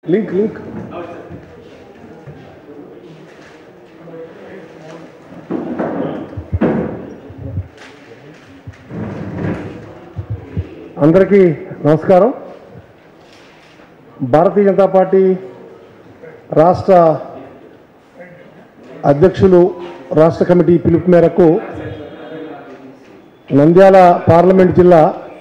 Link link అందరికీ నమస్కారం భారతీయ Janata party రాష్ట్ర అధ్యక్షులు రాష్ట్ర కమిటీ పిలుపు మేరకు నంద్యాల పార్లమెంట్ జిల్లా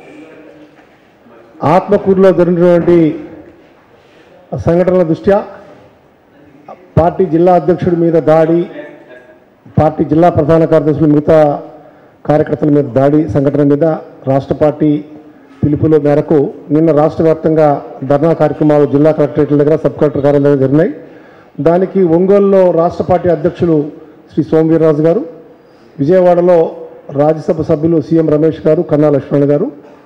ఆత్మకూరులో జరిగినటువంటి సంఘటనల దృష్ట్యా పార్టీ జిల్లా అధ్యక్షుడి మీద దాడి పార్టీ జిల్లా ప్రధాన కార్యదర్శులు మిగతా కార్యకర్తల మీద దాడి సంఘటన మీద రాష్ట్ర పార్టీ పిలుపుల మేరకు నిన్న రాష్ట్ర వ్యాప్తంగా ధర్నా కార్యక్రమాలు జిల్లా కలెక్టరేట్ల దగ్గర సబ్ కలెక్టర్ కార్యాలయం దగ్గర జరిగినాయి దానికి ఒంగోలులో రాష్ట్ర పార్టీ అధ్యక్షులు శ్రీ సోమవీర్రాజు గారు విజయవాడలో రాజ్యసభ సభ్యులు సీఎం రమేష్ గారు కన్నా లక్ష్మణ్ గారు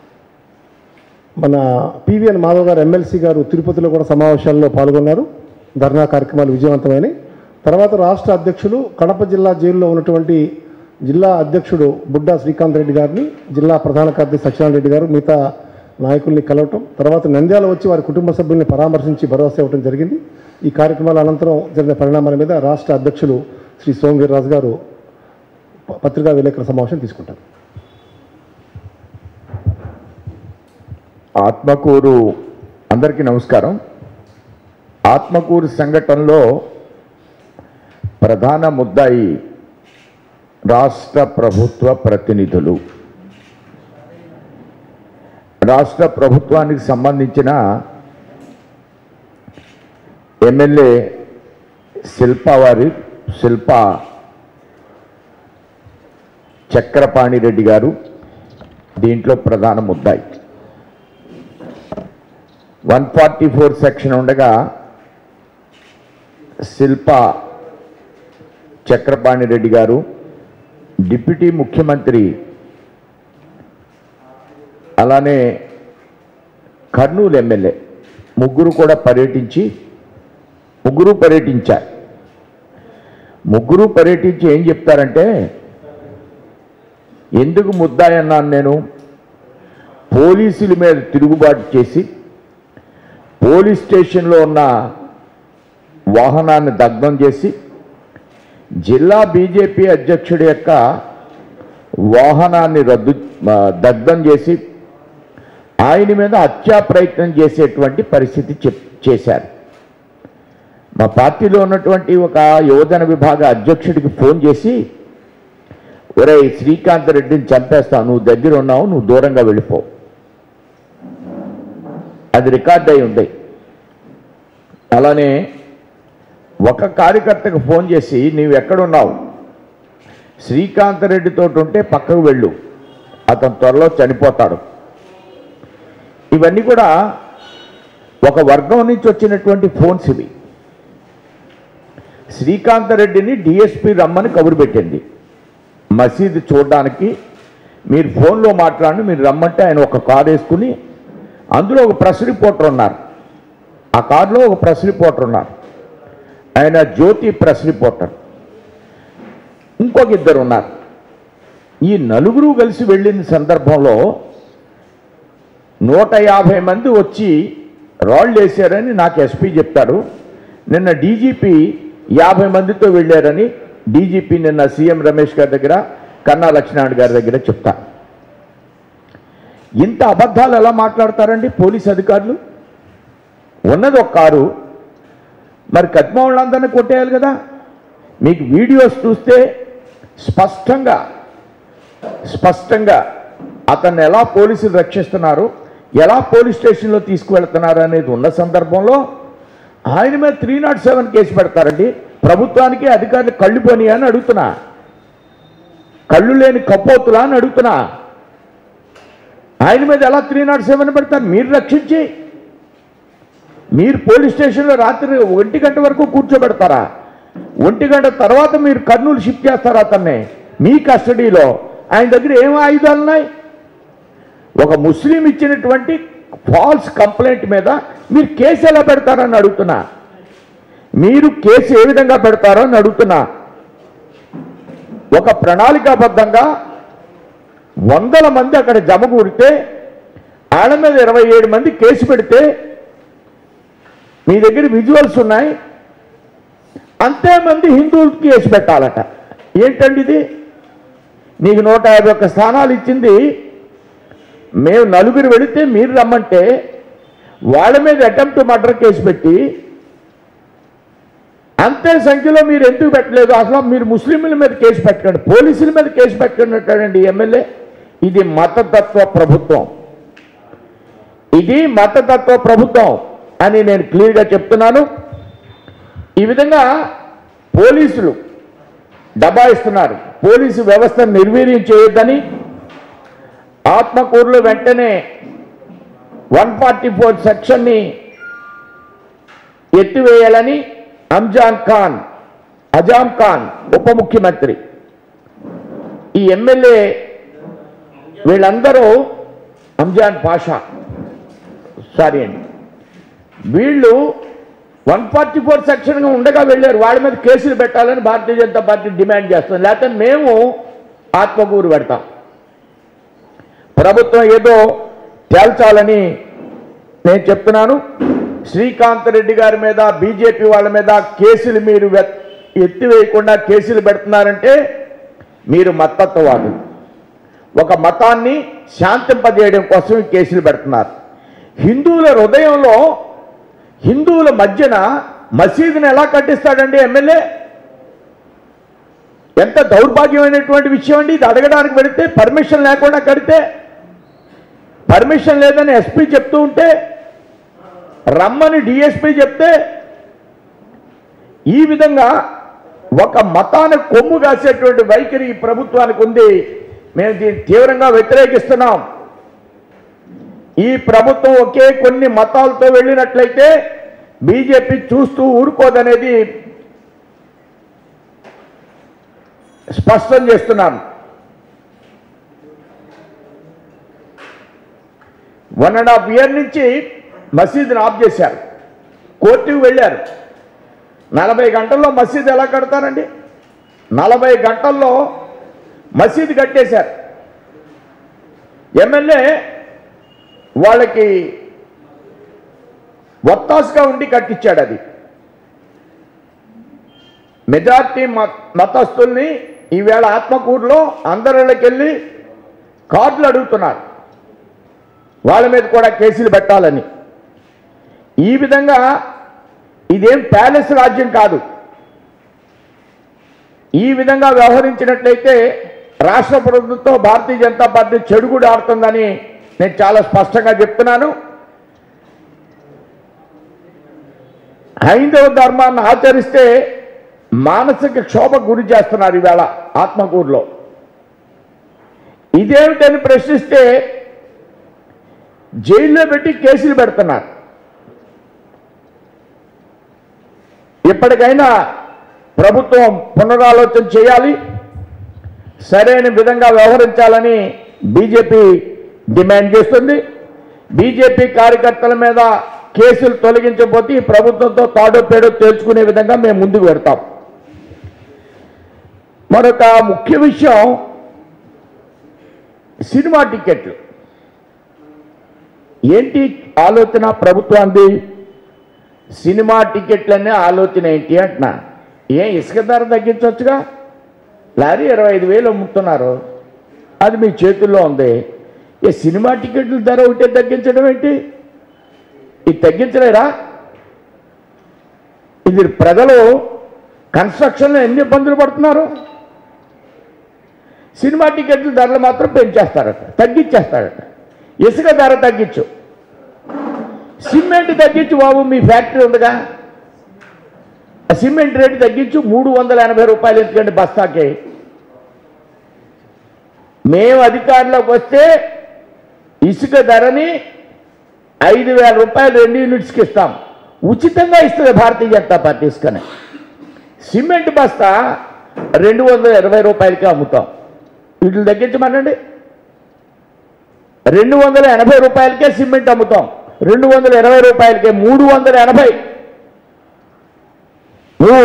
మన పివిఎన్ మాధవ్ గారు ఎమ్మెల్సీ గారు తిరుపతిలో కూడా సమావేశాల్లో పాల్గొన్నారు ధర్నా కార్యక్రమాలు విజయవంతమైనవి తర్వాత రాష్ట్ర అధ్యక్షులు కడప జిల్లా జైల్లో ఉన్నటువంటి జిల్లా అధ్యక్షుడు బుడ్డా శ్రీకాంత్ రెడ్డి గారిని జిల్లా ప్రధాన కార్యదర్శి సత్యనారాయణ రెడ్డి గారు మిగతా నాయకుల్ని కలవటం తర్వాత నంద్యాల వచ్చి వారి కుటుంబ సభ్యుల్ని పరామర్శించి భరోసా ఇవ్వడం జరిగింది ఈ కార్యక్రమాల అనంతరం జరిగిన పరిణామాల మీద రాష్ట్ర అధ్యక్షులు శ్రీ సోమవీర్రాజు గారు ప- పత్రికా విలేకరుల సమావేశం తీసుకుంటారు ఆత్మకూరు అందరికీ నమస్కారం ఆత్మకూరు సంఘటనలో ప్రధాన ముద్దాయి రాష్ట్ర ప్రభుత్వ ప్రతినిధులు రాష్ట్ర ప్రభుత్వానికి సంబంధించిన ఎమ్మెల్యే శిల్ప వారి శిల్ప చక్రపాణి రెడ్డి గారు దీంట్లో ప్రధాన ముద్దాయి వన్ ఫార్టీ ఫోర్ సెక్షన్ ఉండగా శిల్ప చక్రపాణి రెడ్డి గారు డిప్యూటీ ముఖ్యమంత్రి అలానే కర్నూలు ఎమ్మెల్యే ముగ్గురు కూడా పర్యటించి ముగ్గురు పర్యటించారు ముగ్గురు పర్యటించి ఏం చెప్తారంటే ఎందుకు ముద్దాయి అన్నాను నేను పోలీసుల మీద తిరుగుబాటు చేసి పోలీస్ స్టేషన్లో ఉన్న వాహనాన్ని దగ్ధం చేసి జిల్లా బీజేపీ అధ్యక్షుడి యొక్క వాహనాన్ని రద్దు ఆ, దగ్ధం చేసి ఆయన మీద హత్యా ప్రయత్నం చేసేటువంటి పరిస్థితి చెప్ చేశారు మా పార్టీలో ఉన్నటువంటి ఒక యువజన విభాగ అధ్యక్షుడికి ఫోన్ చేసి ఒరేయ్ శ్రీకాంత్ రెడ్డిని చంపేస్తావు నువ్వు దగ్గర ఉన్నావు నువ్వు దూరంగా వెళ్ళిపో అది రికార్డ్ అయి ఉంది అలానే ఒక కార్యకర్తకు ఫోన్ చేసి నీవు ఎక్కడున్నావు శ్రీకాంత్ రెడ్డితో ఉంటే పక్కకు వెళ్ళు అతను త్వరలో చనిపోతాడు ఇవన్నీ కూడా ఒక వర్గం నుంచి వచ్చినటువంటి ఫోన్స్ ఇవి శ్రీకాంత్ రెడ్డిని డిఎస్పి రమ్మని కబురు పెట్టింది మసీదు చూడడానికి మీరు ఫోన్లో మాట్లాడి మీరు రమ్మంటే ఆయన ఒక కారు వేసుకుని అందులో ఒక ప్రెస్ రిపోర్టర్ ఉన్నారు ఆ కారులో ఒక ప్రెస్ రిపోర్టర్ ఉన్నారు ఆయన జ్యోతి ప్రెస్ రిపోర్టర్ ఇంకొక ఇద్దరు ఉన్నారు ఈ నలుగురు కలిసి వెళ్ళిన సందర్భంలో నూట యాభై మంది వచ్చి రాళ్ళు వేశారని నాకు ఎస్పీ చెప్తాడు నిన్న డీజీపీ యాభై మందితో వెళ్ళారని డీజీపీ నిన్న సీఎం రమేష్ గారి దగ్గర కన్నా లక్ష్మణ్ గారి దగ్గర చెప్తారు ఇంత అబద్ధాలు ఎలా మాట్లాడతారండి పోలీస్ అధికారులు ఉన్నది ఒక కారు మరి కత్మ వాళ్ళందరినీ కొట్టేయాలి కదా మీకు వీడియోస్ చూస్తే స్పష్టంగా స్పష్టంగా అతన్ని ఎలా పోలీసులు రక్షిస్తున్నారు ఎలా పోలీస్ స్టేషన్లో తీసుకువెళ్తున్నారు అనేది ఉన్న సందర్భంలో ఆయన మీద త్రీ నాట్ సెవెన్ కేసు పెడతారండి ప్రభుత్వానికి అధికారులు కళ్ళు పోనీ అని అడుగుతున్నా కళ్ళు లేని కపోతులా అని అడుగుతున్నా ఆయన మీద ఎలా త్రీ నాట్ సెవెన్ పెడతారు మీరు రక్షించి మీరు పోలీస్ స్టేషన్లో రాత్రి ఒంటి గంట వరకు కూర్చోబెడతారా ఒంటి గంట తర్వాత మీరు కర్నూలు షిఫ్ట్ చేస్తారా అతన్ని మీ కస్టడీలో ఆయన దగ్గర ఏం ఆయుధాలు ఉన్నాయి ఒక ముస్లిం ఇచ్చినటువంటి ఫాల్స్ కంప్లైంట్ మీద మీరు కేసు ఎలా పెడతారని అడుగుతున్నా మీరు కేసు ఏ విధంగా పెడతారో అని అడుగుతున్నా ఒక ప్రణాళికాబద్ధంగా వందల మంది అక్కడ జమ కూడితే ఆడ మీద ఇరవై ఏడు మంది కేసు పెడితే మీ దగ్గర విజువల్స్ ఉన్నాయి అంతేమంది హిందువులకి కేసు పెట్టాలట ఏంటండి ఇది నీకు నూట యాభై ఒక్క స్థానాలు ఇచ్చింది మేము నలుగురు వెళితే మీరు రమ్మంటే వాళ్ళ మీద అటెంప్ట్ మర్డర్ కేసు పెట్టి అంతే సంఖ్యలో మీరు ఎందుకు పెట్టలేదు అసలు మీరు ముస్లింల మీద కేసు పెట్టకండి పోలీసుల మీద కేసు పెట్టకండి అంటాడండి ఎమ్మెల్యే ఇది మతతత్వ ప్రభుత్వం ఇది మతతత్వ ప్రభుత్వం అని నేను క్లియర్గా చెప్తున్నాను ఈ విధంగా పోలీసులు దబాయిస్తున్నారు పోలీసు వ్యవస్థను నిర్వీర్యం చేయొద్దని ఆత్మకూరులో వెంటనే వన్ ఫార్టీ ఫోర్ సెక్షన్ని ఎత్తివేయాలని అంజాన్ ఖాన్ అజాం ఖాన్ ఉప ముఖ్యమంత్రి ఈ ఎమ్మెల్యే వీళ్ళందరూ అంజాన్ పాషా సారీ అండి వీళ్ళు వన్ ఫార్టీ ఫోర్ సెక్షన్గా ఉండగా వెళ్ళారు వాళ్ళ మీద కేసులు పెట్టాలని భారతీయ జనతా పార్టీ డిమాండ్ చేస్తుంది లేకపోతే మేము ఆత్మకూరు పెడతాం ప్రభుత్వం ఏదో తేల్చాలని నేను చెప్తున్నాను శ్రీకాంత్ రెడ్డి గారి మీద బీజేపీ వాళ్ళ మీద కేసులు మీరు వె- ఎత్తివేయకుండా కేసులు పెడుతున్నారంటే మీరు మతత్వవాదులు ఒక మతాన్ని శాంతింపజేయడం కోసం ఈ కేసులు పెడుతున్నారు హిందువుల హృదయంలో హిందువుల మధ్యన మసీదుని ఎలా కట్టిస్తాడండి ఎమ్మెల్యే ఎంత దౌర్భాగ్యమైనటువంటి విషయం అండి ఇది అడగడానికి పెడితే పర్మిషన్ లేకుండా కడితే పర్మిషన్ లేదని ఎస్పీ చెప్తూ ఉంటే రమ్మని డిఎస్పీ చెప్తే ఈ విధంగా ఒక మతాన్ని కొమ్ము కాసేటువంటి వైఖరి ఈ ప్రభుత్వానికి ఉంది మేము దీన్ని తీవ్రంగా వ్యతిరేకిస్తున్నాం ఈ ప్రభుత్వం ఒకే కొన్ని మతాలతో వెళ్ళినట్లయితే బీజేపీ చూస్తూ ఊరుకోదనేది స్పష్టం చేస్తున్నాను వన్ అండ్ హాఫ్ ఇయర్ నుంచి మసీదుని ఆఫ్ చేశారు కోర్టుకు వెళ్ళారు నలభై గంటల్లో మసీదు ఎలా కడతారండి నలభై గంటల్లో మసీదు కట్టేశారు ఎమ్మెల్యే వాళ్ళకి ఒత్తాసుగా ఉండి కట్టించాడు అది మెజార్టీ మత- మతస్థుల్ని ఈవేళ ఆత్మకూరులో అందరిలోకి వెళ్ళి కార్డులు అడుగుతున్నారు వాళ్ళ మీద కూడా కేసులు పెట్టాలని ఈ విధంగా ఇదేం ప్యాలెస్ రాజ్యం కాదు ఈ విధంగా వ్యవహరించినట్లయితే రాష్ట్ర ప్రభుత్వంతో భారతీయ జనతా పార్టీ చెడుగుడు ఆడుతుందని నేను చాలా స్పష్టంగా చెప్తున్నాను హైందవ ధర్మాన్ని ఆచరిస్తే మానసిక క్షోభకు గురి చేస్తున్నారు ఈవేళ ఆత్మకూరులో ఇదేమిటని ప్రశ్నిస్తే జైల్లో పెట్టి కేసులు పెడుతున్నారు ఇప్పటికైనా ప్రభుత్వం పునరాలోచన చేయాలి సరైన విధంగా వ్యవహరించాలని బీజేపీ డిమాండ్ చేస్తుంది బీజేపీ కార్యకర్తల మీద కేసులు తొలగించకపోతే ఈ ప్రభుత్వంతో తాడో పేడో తేల్చుకునే విధంగా మేము ముందుకు పెడతాం మరొక ముఖ్య విషయం సినిమా టికెట్లు ఏంటి ఆలోచన ప్రభుత్వానికి సినిమా టికెట్లనే ఆలోచన ఏంటి అంటున్నా ఏం ఇసుక ధర తగ్గించవచ్చుగా లారీ ఇరవై ఐదు వేలు అమ్ముతున్నారు అది మీ చేతుల్లో ఉంది ఈ సినిమా టికెట్ల ధర ఒకటే తగ్గించడం ఏంటి ఇది తగ్గించలేరా ఇది ప్రజలు కన్స్ట్రక్షన్లో ఎన్ని ఇబ్బందులు పడుతున్నారు సినిమా టికెట్ల ధరలు మాత్రం పెంచేస్తారట తగ్గించేస్తారట ఇసుక ధర తగ్గించు సిమెంట్ తగ్గించు బాబు మీ ఫ్యాక్టరీ ఉందిగా ఆ సిమెంట్ రేటు తగ్గించు మూడు వందల ఎనభై రూపాయలు ఎందుకండి బస్తాకి మేము అధికారంలోకి వస్తే ఇసుక ధరని ఐదు వేల రూపాయలు రెండు యూనిట్స్కి ఇస్తాం ఉచితంగా ఇస్తుంది భారతీయ జనతా పార్టీ ఇసుకని సిమెంట్ బస్తా రెండు వందల ఇరవై రూపాయలకి అమ్ముతాం వీటిని తగ్గించమనండి రెండు వందల ఎనభై రూపాయలకే సిమెంట్ అమ్ముతాం రెండు వందల ఇరవై రూపాయలకే మూడు వందల ఎనభై నువ్వు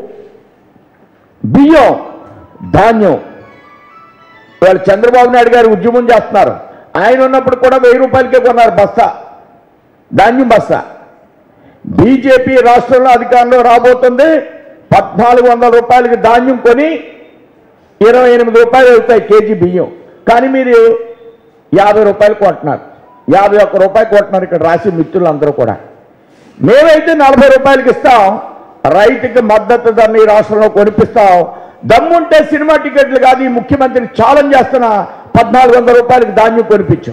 బియ్యం ధాన్యం వాళ్ళు చంద్రబాబు నాయుడు గారు ఉద్యమం చేస్తున్నారు ఆయన ఉన్నప్పుడు కూడా వెయ్యి రూపాయలకే కొన్నారు బస్తా ధాన్యం బస్తా బీజేపీ రాష్ట్రంలో అధికారంలో రాబోతుంది పద్నాలుగు వందల రూపాయలకి ధాన్యం కొని ఇరవై ఎనిమిది రూపాయలు అవుతాయి కేజీ బియ్యం కానీ మీరు యాభై రూపాయలు కొంటున్నారు యాభై ఒక్క రూపాయలు కొంటున్నారు ఇక్కడ రాసి మిత్రులు అందరూ కూడా మేమైతే నలభై రూపాయలకి ఇస్తాం రైతుకి మద్దతు ధరని ఈ రాష్ట్రంలో కొనిపిస్తాం దమ్ముంటే సినిమా టికెట్లు కాదు ఈ ముఖ్యమంత్రి ఛాలెంజ్ చేస్తున్న పద్నాలుగు వందల రూపాయలకి ధాన్యం కొనిపించు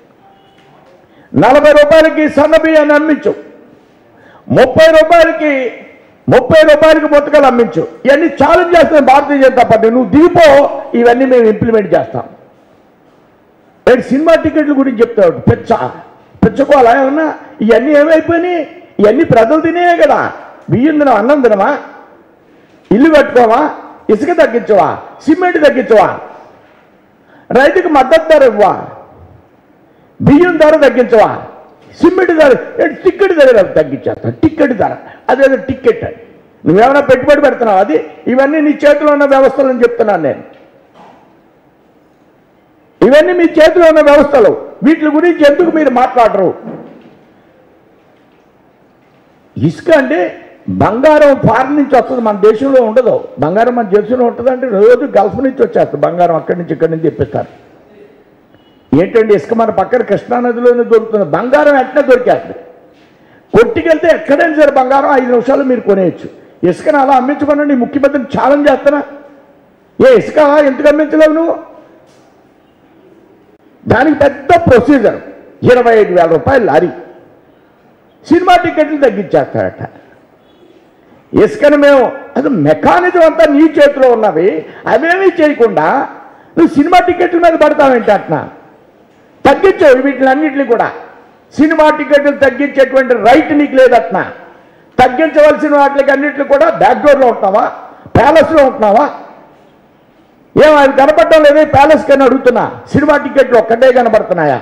నలభై రూపాయలకి సన్న బియ్యాన్ని అమ్మించు ముప్పై రూపాయలకి ముప్పై రూపాయలకి ముతకలు అమ్మించు ఇవన్నీ ఛాలెంజ్ చేస్తున్న భారతీయ జనతా పార్టీ నువ్వు దిగిపో ఇవన్నీ మేము ఇంప్లిమెంట్ చేస్తాం రేపు సినిమా టికెట్ల గురించి చెప్తాడు పెచ్చ పెచ్చుకోవాలా ఏమన్నా ఇవన్నీ ఏమైపోయినాయి ఇవన్నీ ప్రజలు తినే కదా బియ్యం తినం అన్నం తినమా ఇల్లు కట్టుకోవా ఇసుక తగ్గించవా సిమెంట్ తగ్గించవా రైతుకి మద్దతు ధర ఇవ్వా బియ్యం ధర తగ్గించవా సిమెంట్ ధర ఏంటి టికెట్ ధర తగ్గించేస్తా టికెట్ ధర అదేదో టికెట్ అని నువ్వేమైనా పెట్టుబడి పెడుతున్నావు అది ఇవన్నీ నీ చేతిలో ఉన్న వ్యవస్థలు అని చెప్తున్నాను నేను ఇవన్నీ మీ చేతిలో ఉన్న వ్యవస్థలు వీటి గురించి ఎందుకు మీరు మాట్లాడరు ఇసుక అంటే బంగారం ఫారెన్ నుంచి వస్తుంది మన దేశంలో ఉండదు బంగారం మన దేశంలో ఉంటుంది అంటే రోజు గల్ఫ్ నుంచి వచ్చేస్తుంది బంగారం అక్కడి నుంచి ఇక్కడి నుంచి తెప్పిస్తారు ఏంటండి ఇసుక మన పక్కన కృష్ణానదిలోనే దొరుకుతుంది బంగారం ఎట్లా దొరికేస్తుంది కొట్టుకెళ్తే ఎక్కడైనా సరే బంగారం ఐదు నిమిషాలు మీరు కొనేయచ్చు ఇసుకను అలా అమ్మించమనండి ముఖ్యమంత్రిని ఛాలెంజ్ చేస్తున్నా ఏ ఇసుక ఎందుకు అమ్మించలేవు నువ్వు దానికి పెద్ద ప్రొసీజర్ ఇరవై ఐదు వేల రూపాయలు లారీ సినిమా టికెట్లు తగ్గించేస్తారట ఇసుకని మేము అది మెకానిజం అంతా నీ చేతిలో ఉన్నవి అవేమీ చేయకుండా నువ్వు సినిమా టికెట్ల మీద పడతావేంటి అట్నా తగ్గించావు వీటిలన్నింటినీ కూడా సినిమా టికెట్లు తగ్గించేటువంటి రైట్ నీకు లేదట్నా తగ్గించవలసిన వాటికి అన్నింటినీ కూడా బ్యాక్డోర్లో ఉంటున్నావా ప్యాలెస్లో ఉంటున్నావా ఏం అది కనపడటం లేదే ప్యాలెస్ కని అడుగుతున్నా సినిమా టికెట్లు ఒక్కటే కనబడుతున్నాయా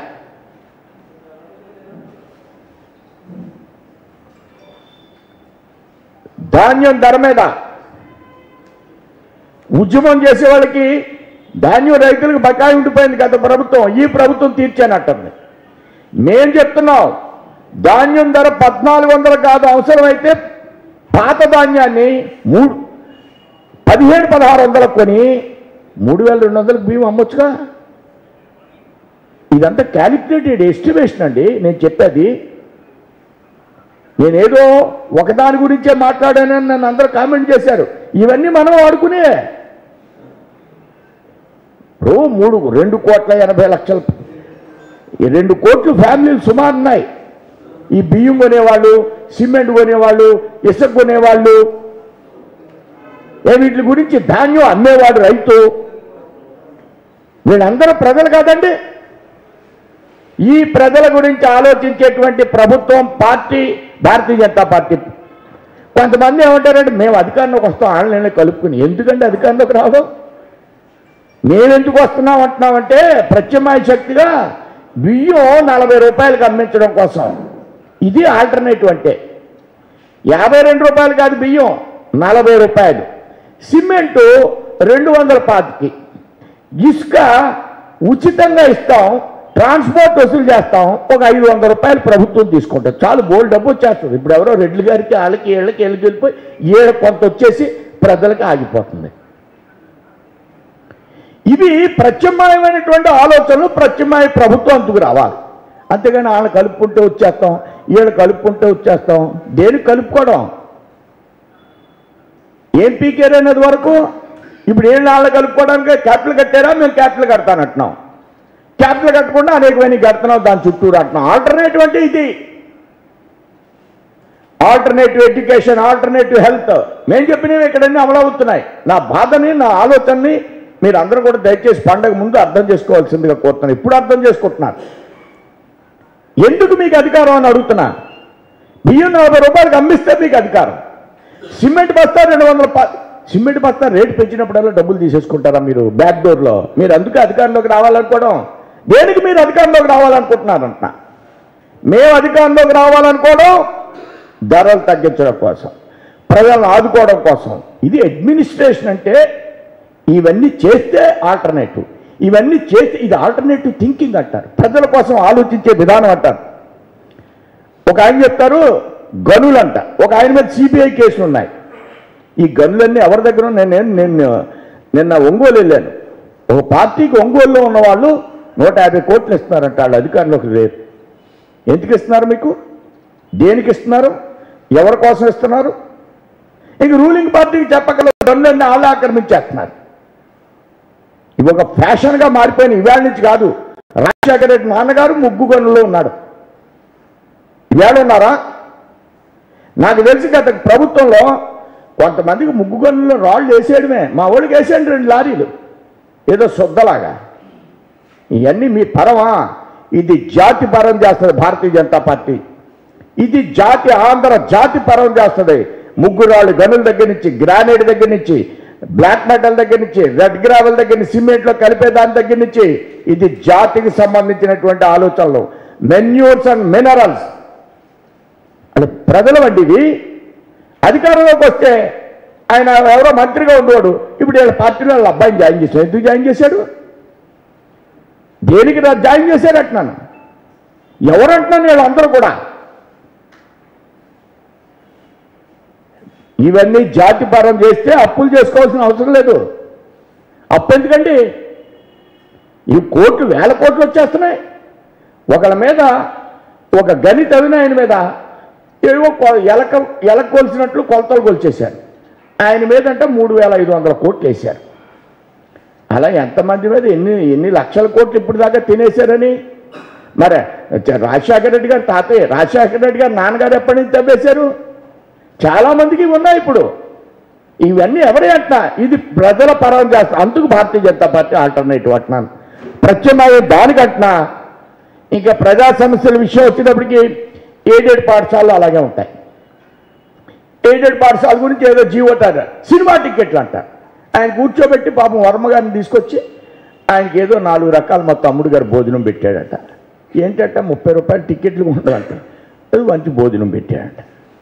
ధాన్యం ధర మీద ఉద్యమం చేసే వాళ్ళకి ధాన్యం రైతులకు బకాయి ఉండిపోయింది గత ప్రభుత్వం ఈ ప్రభుత్వం తీర్చానట్టుంది మేం చెప్తున్నాం ధాన్యం ధర పద్నాలుగు వందలు కాదు అవసరమైతే పాత ధాన్యాన్ని మూడు పదిహేడు పదహారు వందలకు కొని మూడు వేల రెండు వందలకు బియ్యం అమ్మొచ్చుగా ఇదంతా క్యాలిక్యులేటెడ్ ఎస్టిమేషన్ అండి నేను చెప్పేది నేనేదో ఒకదాని గురించే మాట్లాడానని నన్ను అందరూ కామెంట్ చేశారు ఇవన్నీ మనం వాడుకునే ఇప్పుడు మూడు రెండు కోట్ల ఎనభై లక్షల ఈ రెండు కోట్లు ఫ్యామిలీలు సుమారు ఉన్నాయి ఈ బియ్యం కొనేవాళ్ళు సిమెంట్ కొనేవాళ్ళు ఇసుక కొనేవాళ్ళు ఏ వీటి గురించి ధాన్యం అమ్మేవాడు రైతు వీళ్ళందరూ ప్రజలు కాదండి ఈ ప్రజల గురించి ఆలోచించేటువంటి ప్రభుత్వం పార్టీ భారతీయ జనతా పార్టీ కొంతమంది ఏమంటారంటే మేము అధికారంలోకి వస్తాం ఆన్లైన్లో కలుపుకుని ఎందుకంటే అధికారంలోకి రావడం మేమెందుకు వస్తున్నాం అంటున్నామంటే ప్రత్యామ్నాయ శక్తిగా బియ్యం నలభై రూపాయలకు అమ్మించడం కోసం ఇది ఆల్టర్నేటివ్ అంటే యాభై రెండు రూపాయలు కాదు బియ్యం నలభై రూపాయలు సిమెంటు రెండు వందల పాతికి ఇసుక ఉచితంగా ఇస్తాం ట్రాన్స్పోర్ట్ వసూలు చేస్తాం ఒక ఐదు వందల రూపాయలు ప్రభుత్వం తీసుకుంటాం చాలు బోల్డ్ డబ్బు వచ్చేస్తుంది ఇప్పుడు ఎవరో రెడ్డి గారికి వాళ్ళకి వీళ్ళకి వీళ్ళకి వెళ్ళిపోయి ఏడు కొంత వచ్చేసి ప్రజలకు ఆగిపోతుంది ఇవి ప్రత్యామ్నాయమైనటువంటి ఆలోచనలు ప్రత్యామ్నాయ ప్రభుత్వం అందుకు రావాలి అంతేగాని వాళ్ళని కలుపుకుంటూ వచ్చేస్తాం వీళ్ళు కలుపుకుంటూ వచ్చేస్తాం దేనికి కలుపుకోవడం ఏం పీకేరు అనేది వరకు ఇప్పుడు ఏం వాళ్ళని కలుపుకోవడానికి క్యాపిటల్ కట్టారా మేము క్యాపిటల్ కడతానంటున్నాం క్యాపిటల్ కట్టకుండా అనేకమైన కడుతున్నాం దాని చుట్టూరు అంటున్నాం ఆల్టర్నేటివ్ అంటే ఇది ఆల్టర్నేటివ్ ఎడ్యుకేషన్ ఆల్టర్నేటివ్ హెల్త్ మేము చెప్పినవి ఇక్కడన్నీ అమలవుతున్నాయి నా బాధని నా ఆలోచనని మీరు అందరూ కూడా దయచేసి పండగ ముందు అర్థం చేసుకోవాల్సిందిగా కోరుతున్నాను ఇప్పుడు అర్థం చేసుకుంటున్నారు ఎందుకు మీకు అధికారం అని అడుగుతున్నా బియ్యం నలభై రూపాయలకు అమ్మిస్తే మీకు అధికారం సిమెంట్ బస్తా రెండు వందల పా సిమెంట్ బస్తా రేటు పెంచినప్పుడల్లా డబ్బులు తీసేసుకుంటారా మీరు బ్యాక్ డోర్లో మీరు అందుకే అధికారంలోకి రావాలనుకోవడం దేనికి మీరు అధికారంలోకి రావాలనుకుంటున్నారంట మేము అధికారంలోకి రావాలనుకోవడం ధరలు తగ్గించడం కోసం ప్రజలను ఆదుకోవడం కోసం ఇది అడ్మినిస్ట్రేషన్ అంటే ఇవన్నీ చేస్తే ఆల్టర్నేటివ్ ఇవన్నీ చేస్తే ఇది ఆల్టర్నేటివ్ థింకింగ్ అంటారు ప్రజల కోసం ఆలోచించే విధానం అంటారు ఒక ఆయన చెప్తారు గనులంట ఒక ఆయన మీద సిబిఐ కేసులు ఉన్నాయి ఈ గనులన్నీ ఎవరి దగ్గర ఉన్నాయి? నేను నేను నిన్న ఒంగోలు వెళ్ళాను ఒక పార్టీకి ఒంగోలులో ఉన్న వాళ్ళు నూట యాభై కోట్లు ఇస్తున్నారంట వాళ్ళు అధికారంలోకి లేరు ఎందుకు ఇస్తున్నారు మీకు దేనికి ఇస్తున్నారు ఎవరి కోసం ఇస్తున్నారు ఇంక రూలింగ్ పార్టీకి చెప్పగల గనులన్నీ వాళ్ళు ఆక్రమించేస్తున్నారు ఇవి ఒక ఫ్యాషన్గా మారిపోయిన ఇవాళ నుంచి కాదు రాజశేఖర రెడ్డి నాన్నగారు ముగ్గు గనుల్లో ఉన్నాడు ఇవాళ ఉన్నారా నాకు తెలిసి గత ప్రభుత్వంలో కొంతమందికి ముగ్గు గనుల్లో రాళ్ళు వేసేయడమే మా వాళ్ళకి వేసేయండి రెండు లారీలు ఏదో శుద్ధలాగా ఇవన్నీ మీ పరమా ఇది జాతి పరం చేస్తుంది భారతీయ జనతా పార్టీ ఇది జాతి ఆంధ్ర జాతి పరం చేస్తుంది ముగ్గురాళ్ళు గనుల దగ్గర నుంచి గ్రానైట్ దగ్గర నుంచి బ్లాక్ మెటల్ దగ్గర నుంచి రెడ్ గ్రావెల్ దగ్గర నుంచి సిమెంట్లో కలిపే దాని దగ్గర నుంచి ఇది జాతికి సంబంధించినటువంటి ఆలోచనలు మెన్యూర్స్ అండ్ మినరల్స్ అంటే ప్రజల వంటివి అధికారంలోకి వస్తే ఆయన ఎవరో మంత్రిగా ఉండేవాడు ఇప్పుడు వీళ్ళ పార్టీలో వాళ్ళ అబ్బాయిని జాయిన్ చేశాడు ఎందుకు జాయిన్ చేశాడు దేనికి రా జాయిన్ చేశారు అంటున్నాను ఎవరంటున్నాను వీళ్ళందరూ కూడా ఇవన్నీ జాతి పరం చేస్తే అప్పులు చేసుకోవాల్సిన అవసరం లేదు అప్పు ఎందుకండి ఈ కోట్లు వేల కోట్లు వచ్చేస్తున్నాయి ఒకళ్ళ మీద ఒక గని తవ్విన ఆయన మీద ఏవో కొ- ఎలక ఎలక కొలిసినట్లు కొలతలు కొలిచేశారు ఆయన మీద అంటే మూడు వేల ఐదు వందల కోట్లు వేశారు అలా ఎంతమంది మీద ఎన్ని ఎన్ని లక్షల కోట్లు ఇప్పుడు దాకా తినేశారని మరి చ- రాజశేఖర రెడ్డి గారు తాతయ్య రాజశేఖర రెడ్డి గారు నాన్నగారు ఎప్పటి నుంచి తవ్వేశారు చాలా మందికి ఇవి ఉన్నాయి ఇప్పుడు ఇవన్నీ ఎవరే అంటున్నా ఇది ప్రజల పరం చేస్తా అందుకు భారతీయ జనతా పార్టీ ఆల్టర్నేటివ్ అంటున్నాను ప్రత్యామ్నాయం దానికంటున్నా ఇంకా ప్రజా సమస్యల విషయం వచ్చినప్పటికీ ఎయిడెడ్ పాఠశాలలు అలాగే ఉంటాయి ఎయిడెడ్ పాఠశాల గురించి ఏదో జీవోటారు సినిమా టికెట్లు అంటారు ఆయన కూర్చోబెట్టి పాపం వర్మ గారిని తీసుకొచ్చి ఆయనకి ఏదో నాలుగు రకాల మా తమ్ముడు గారు భోజనం పెట్టాడట ఏంటంటే ముప్పై రూపాయలు టికెట్లు ఉండదంట అది మంచి భోజనం పెట్టాడట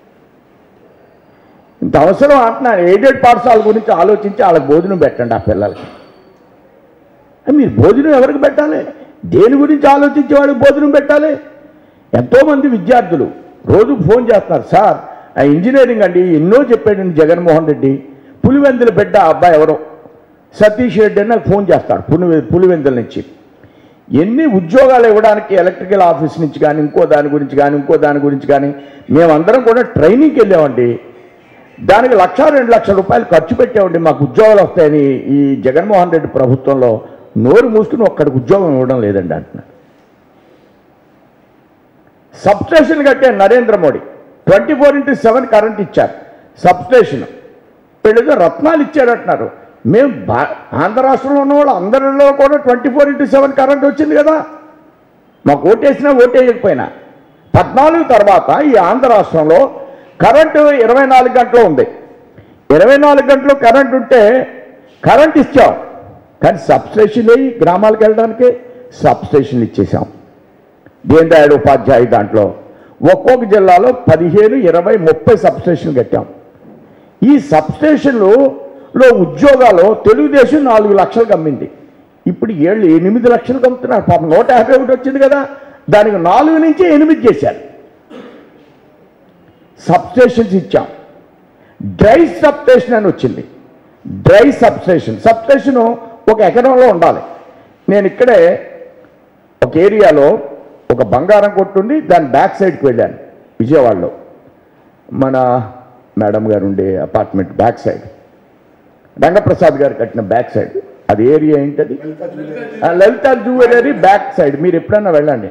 ఇంత అవసరం అంటున్నాను ఎయిడెడ్ పాఠశాల గురించి ఆలోచించి వాళ్ళకి భోజనం పెట్టండి ఆ పిల్లలకి ఆ మీరు భోజనం ఎవరికి పెట్టాలి దేని గురించి ఆలోచించి వాడికి భోజనం పెట్టాలి ఎంతోమంది విద్యార్థులు రోజు ఫోన్ చేస్తున్నారు సార్ ఆ ఇంజనీరింగ్ అండి ఎన్నో చెప్పాడండి జగన్మోహన్ రెడ్డి పులివెందుల బిడ్డ ఆ అబ్బాయి ఎవరో సతీష్ రెడ్డి అని నాకు ఫోన్ చేస్తాడు పులి పులివెందుల నుంచి ఎన్ని ఉద్యోగాలు ఇవ్వడానికి ఎలక్ట్రికల్ ఆఫీస్ నుంచి కానీ ఇంకో దాని గురించి కానీ ఇంకో దాని గురించి కానీ మేమందరం కూడా ట్రైనింగ్కి వెళ్ళామండి దానికి లక్ష రెండు లక్షల రూపాయలు ఖర్చు పెట్టామండి మాకు ఉద్యోగాలు వస్తాయని ఈ జగన్మోహన్ రెడ్డి ప్రభుత్వంలో నోరు మూసుకుని ఒక్కడికి ఉద్యోగం ఇవ్వడం లేదండి అంటున్నాడు సబ్స్టేషన్ కట్టే Narendra Modi twenty four into seven current ఇచ్చారు సబ్స్టేషన్ వీళ్ళేదో రత్నాలు ఇచ్చారంటున్నారు మేము బా ఆంధ్ర రాష్ట్రంలో ఉన్న వాళ్ళు అందరిలో కూడా twenty four into seven current వచ్చింది కదా మాకు ఓటేసినా ఓటేయకపోయినా పద్నాలుగు తర్వాత ఈ ఆంధ్ర రాష్ట్రంలో కరెంటు ఇరవై నాలుగు గంటలు ఉంది ఇరవై నాలుగు గంటలు కరెంట్ ఉంటే కరెంట్ ఇచ్చాం కానీ సబ్స్టేషన్ అయ్యి గ్రామాలకు వెళ్ళడానికి సబ్స్టేషన్లు ఇచ్చేసాం దీన్ దయాళ్ ఉపాధ్యాయ దాంట్లో ఒక్కొక్క జిల్లాలో పదిహేను ఇరవై ముప్పై సబ్స్టేషన్లు కట్టాం ఈ సబ్స్టేషన్లు లో ఉద్యోగాలు తెలుగుదేశం నాలుగు లక్షలకు అమ్మింది ఇప్పుడు ఏళ్ళు ఎనిమిది లక్షలకు అమ్ముతున్నారు పాపం నూట యాభై ఒకటి వచ్చింది కదా దానికి నాలుగు నుంచి ఎనిమిది చేశారు సబ్స్టేషన్స్ ఇచ్చాం డ్రై సబ్స్టేషన్ అని వచ్చింది డ్రై సబ్స్టేషన్ సబ్స్టేషన్ ఒక ఎకరంలో ఉండాలి నేను ఇక్కడే ఒక ఏరియాలో ఒక బంగారం కొట్టుండి దాని బ్యాక్ సైడ్కి వెళ్ళాను విజయవాడలో మన మేడం గారు ఉండే అపార్ట్మెంట్ బ్యాక్ సైడ్ రంగప్రసాద్ గారు కట్టిన బ్యాక్ సైడ్ అది ఏరియా ఏంటది ఆ, లలిత జ్యువెలరీ బ్యాక్ సైడ్ మీరు ఎప్పుడన్నా వెళ్ళండి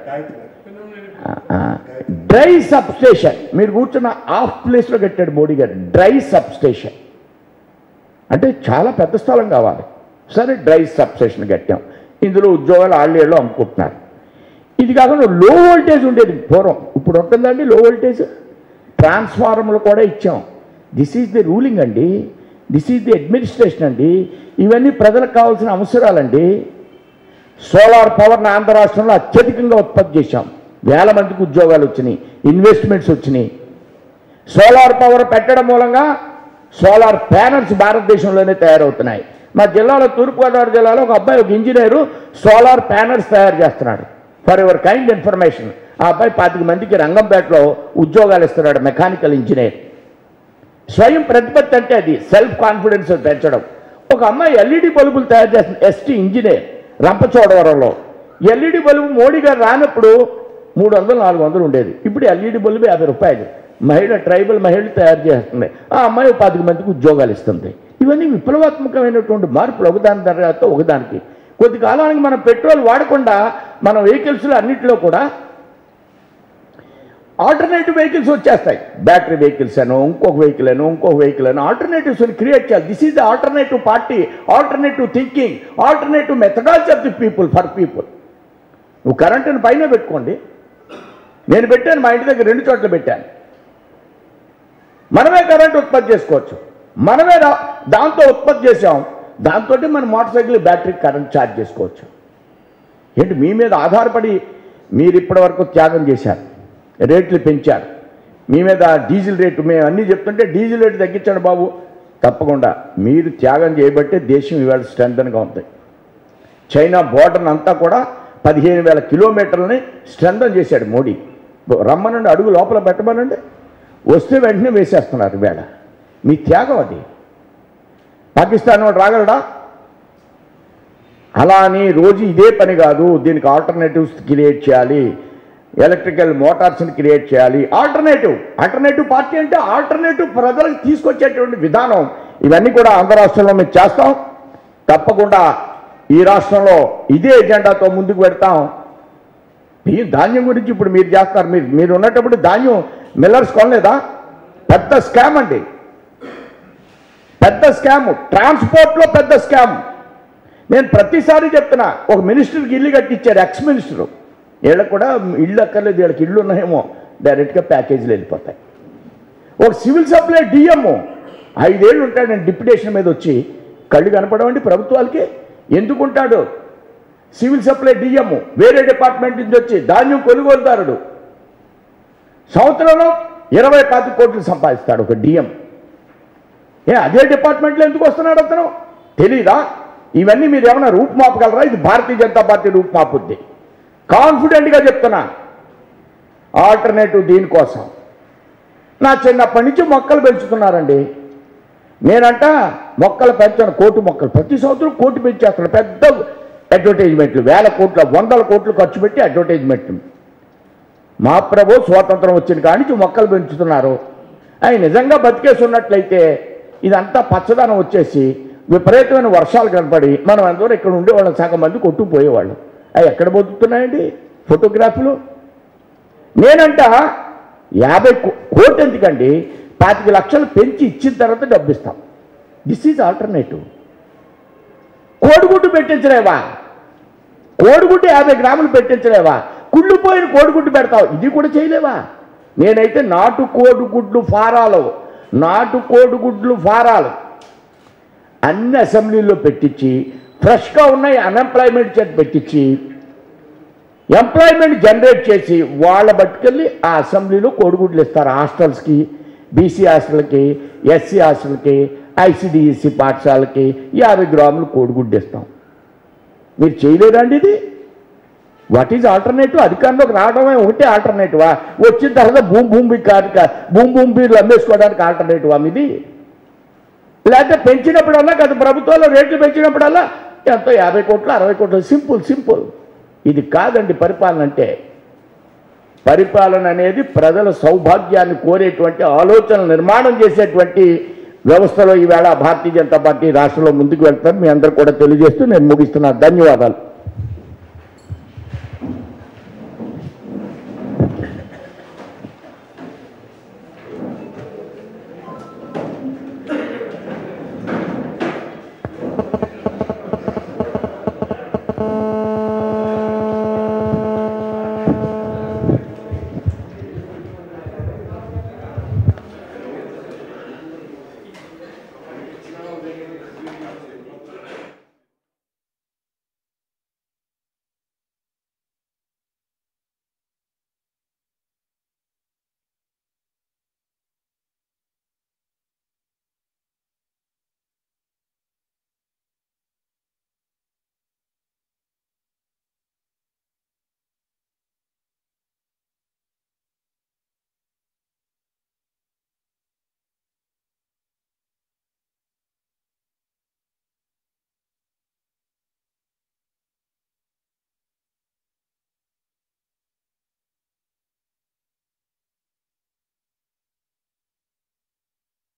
డ్రై సబ్ స్టేషన్ మీరు కూర్చున్న ఆఫ్ ప్లేస్లో కట్టాడు మోడీ గారు డ్రై సబ్ స్టేషన్ అంటే చాలా పెద్ద స్థలం కావాలి సరే డ్రై సబ్ స్టేషన్ కట్టాం ఇందులో ఉద్యోగాలు ఆళ్ళేళ్ళు అమ్ముకుంటున్నారు ఇది కాకుండా లో వోల్టేజ్ ఉండేది పూర్వం ఇప్పుడు ఉంటుందండి లో వోల్టేజ్ ట్రాన్స్ఫార్మర్లు కూడా ఇచ్చాం దిస్ ఈజ్ ది రూలింగ్ అండి దిస్ ఈజ్ ది అడ్మినిస్ట్రేషన్ అండి ఇవన్నీ ప్రజలకు కావాల్సిన అవసరాలండి సోలార్ పవర్ని ఆంధ్ర రాష్ట్రంలో అత్యధికంగా ఉత్పత్తి చేశాం వేల మందికి ఉద్యోగాలు వచ్చినాయి ఇన్వెస్ట్మెంట్స్ వచ్చినాయి సోలార్ పవర్ పెట్టడం మూలంగా సోలార్ ప్యానల్స్ భారతదేశంలోనే తయారవుతున్నాయి మా జిల్లాలో తూర్పుగోదావరి జిల్లాలో ఒక అబ్బాయి ఒక ఇంజనీరు సోలార్ ప్యానల్స్ తయారు చేస్తున్నాడు ఫర్ యువర్ కైండ్ ఇన్ఫర్మేషన్ ఆ అబ్బాయి పాతిక మందికి రంగంపేటలో ఉద్యోగాలు ఇస్తున్నాడు మెకానికల్ ఇంజనీర్ స్వయం ప్రతిపత్తి అంటే అది సెల్ఫ్ కాన్ఫిడెన్స్ పెంచడం ఒక అమ్మాయి ఎల్ఈడి బల్బులు తయారు చేస్తుంది ఎస్టీ ఇంజనీర్ రంపచోడవరంలో ఎల్ఈడి బల్బు మోడీ గారు రానప్పుడు మూడు వందలు నాలుగు వందలు ఉండేది ఇప్పుడు ఎల్ఈడి బల్బు యాభై రూపాయలు మహిళ ట్రైబల్ మహిళలు తయారు చేస్తుంది ఆ అమ్మాయి ఒక పాతిక మందికి ఉద్యోగాలు ఇస్తుంది ఇవన్నీ విప్లవాత్మకమైనటువంటి మార్పులు ఒకదాని తర్వాత ఒకదానికి కొద్ది కాలానికి మనం పెట్రోల్ వాడకుండా మన వెహికల్స్లో అన్నింటిలో కూడా ఆల్టర్నేటివ్ వెహికల్స్ వచ్చేస్తాయి బ్యాటరీ వెహికల్స్ అనో ఇంకొక వెహికల్ అనో ఇంకొక వెహికల్ అనో ఆల్టర్నేటివ్స్ క్రియేట్ చేయాలి this is the alternative party alternative thinking alternative methodology of the people for people నువ్వు కరెంటుని పైన పెట్టుకోండి నేను పెట్టాను మా ఇంటి దగ్గర రెండు చోట్ల పెట్టాను మనమే కరెంట్ ఉత్పత్తి చేసుకోవచ్చు మనమే రా- దాంతో ఉత్పత్తి చేసాం దాంతో మన motorcycle battery current charge చేసుకోవచ్చు ఏంటి మీ మీద ఆధారపడి మీరు ఇప్పటి వరకు త్యాగం చేశారు రేట్లు పెంచారు మీ మీద డీజిల్ రేటు మేము అన్నీ చెప్తుంటే డీజిల్ రేటు తగ్గించండి బాబు తప్పకుండా మీరు త్యాగం చేయబట్టే దేశం ఇవాళ స్ట్రెంగ్గా ఉంది చైనా బోర్డర్ అంతా కూడా పదిహేను వేల కిలోమీటర్లని స్ట్రెంథన్ చేశాడు మోడీ రమ్మనండి అడుగు లోపల పెట్టమనండి వస్తే వెంటనే వేసేస్తున్నారు వేళ మీ త్యాగం అది పాకిస్తాన్ వాడు రాగలడా అలా అని రోజు ఇదే పని కాదు దీనికి ఆల్టర్నేటివ్స్ క్రియేట్ చేయాలి ఎలక్ట్రికల్ మోటార్స్ని క్రియేట్ చేయాలి ఆల్టర్నేటివ్ ఆల్టర్నేటివ్ పార్టీ అంటే ఆల్టర్నేటివ్ ప్రజలకు తీసుకొచ్చేటువంటి విధానం ఇవన్నీ కూడా ఆంధ్ర రాష్ట్రంలో మేము చేస్తాం తప్పకుండా ఈ రాష్ట్రంలో ఇదే ఎజెండాతో ముందుకు పెడతాం ఈ ధాన్యం గురించి ఇప్పుడు మీరు చేస్తారు మీరు మీరు ఉన్నప్పుడు ధాన్యం మిల్లర్స్ కొనలేదా పెద్ద స్కామ్ అండి పెద్ద స్కామ్ ట్రాన్స్పోర్ట్లో పెద్ద స్కామ్ నేను ప్రతిసారి చెప్తున్నా ఒక మినిస్టర్కి ఇల్లు కట్టించారు ఎక్స్ మినిస్టర్ వీళ్ళకి కూడా ఇల్లు అక్కర్లేదు వీళ్ళకి ఇల్లు ఉన్నాయేమో డైరెక్ట్గా ప్యాకేజీలు వెళ్ళిపోతాయి ఒక సివిల్ సప్లై డిఎం ఐదేళ్ళు ఉంటాడు నేను డిప్యుటేషన్ మీద వచ్చి కళ్ళు కనపడమండి ప్రభుత్వాలకి ఎందుకుంటాడు సివిల్ సప్లై డిఎం వేరే డిపార్ట్మెంట్ నుంచి వచ్చి ధాన్యం కొనుగోలుదారుడు సంవత్సరంలో ఇరవై పాతి కోట్లు సంపాదిస్తాడు ఒక డిఎం ఏ అదే డిపార్ట్మెంట్లో ఎందుకు వస్తున్నాడు అతను తెలీదా ఇవన్నీ మీరు ఏమైనా రూపుమాపగలరా ఇది భారతీయ జనతా పార్టీ రూపుమాపుద్ది కాన్ఫిడెంట్గా చెప్తున్నా ఆల్టర్నేటివ్ దీనికోసం నా చిన్నప్పటి నుంచి మొక్కలు పెంచుతున్నారండి నేనంట మొక్కలు పెంచాను కోటి మొక్కలు ప్రతి సంవత్సరం కోటి పెంచేస్తాను పెద్ద అడ్వర్టైజ్మెంట్లు వేల కోట్ల వందల కోట్లు ఖర్చు పెట్టి అడ్వర్టైజ్మెంట్లు మా ప్రభు స్వాతంత్రం వచ్చిన కాడి నుంచి మొక్కలు పెంచుతున్నారు అవి నిజంగా బతికేసి ఉన్నట్లయితే ఇదంతా పచ్చదనం వచ్చేసి విపరీతమైన వర్షాలు కనపడి మనం అందరూ ఇక్కడ ఉండేవాళ్ళం సగం మంది కొట్టుకుపోయేవాళ్ళం అవి ఎక్కడ బతుకుతున్నాయండి ఫోటోగ్రాఫీలు నేనంట యాభై కో- కోటి ఎందుకండి పాతిక లక్షలు పెంచి ఇచ్చిన తర్వాత డబ్బు ఇస్తాం దిస్ ఈజ్ ఆల్టర్నేటివ్ కోడిగుడ్డు పెట్టించలేవా కోడిగుడ్డు యాభై గ్రాములు పెట్టించలేవా కుళ్ళిపోయిన కోడిగుడ్డు పెడతావు ఇది కూడా చేయలేవా నేనైతే నాటు కోడిగుడ్లు ఫారాలు నాటు కోడిగుడ్లు ఫారాలు అన్ని అసెంబ్లీలో పెట్టించి ఫ్రెష్గా ఉన్నాయి అన్ఎంప్లాయ్మెంట్ చేత పెట్టించి ఎంప్లాయ్మెంట్ జనరేట్ చేసి వాళ్ళ బట్టుకెళ్ళి ఆ అసెంబ్లీలో కోడిగుడ్లు ఇస్తారు హాస్టల్స్కి బీసీ హాస్టల్కి ఎస్సీ హాస్టల్కి ఐసిడిఎస్సి పాఠశాలకి యాభై గ్రాములు కోడిగుడ్డు ఇస్తాం మీరు చేయలేదండి ఇది వాట్ ఈజ్ ఆల్టర్నేటివ్ అధికారంలోకి రావడమే ఒకటే ఆల్టర్నేటివా వచ్చిన తర్వాత భూమి భూమి కాదు కా- భూమి భూమి బీర్లు అమ్మేసుకోవడానికి ఆల్టర్నేటివా మీది లేకపోతే పెంచినప్పుడల్లా గత ప్రభుత్వాలు రేట్లు పెంచినప్పుడల్లా ఎంతో యాభై కోట్లు అరవై కోట్లు సింపుల్ సింపుల్ ఇది కాదండి పరిపాలన అంటే పరిపాలన అనేది ప్రజల సౌభాగ్యాన్ని కోరేటువంటి ఆలోచన నిర్మాణం చేసేటువంటి వ్యవస్థలో ఈవేళ భారతీయ జనతా పార్టీ రాష్ట్రంలో ముందుకు వెళ్తారు మీ అందరూ కూడా తెలియజేస్తూ నేను ముగిస్తున్నాను ధన్యవాదాలు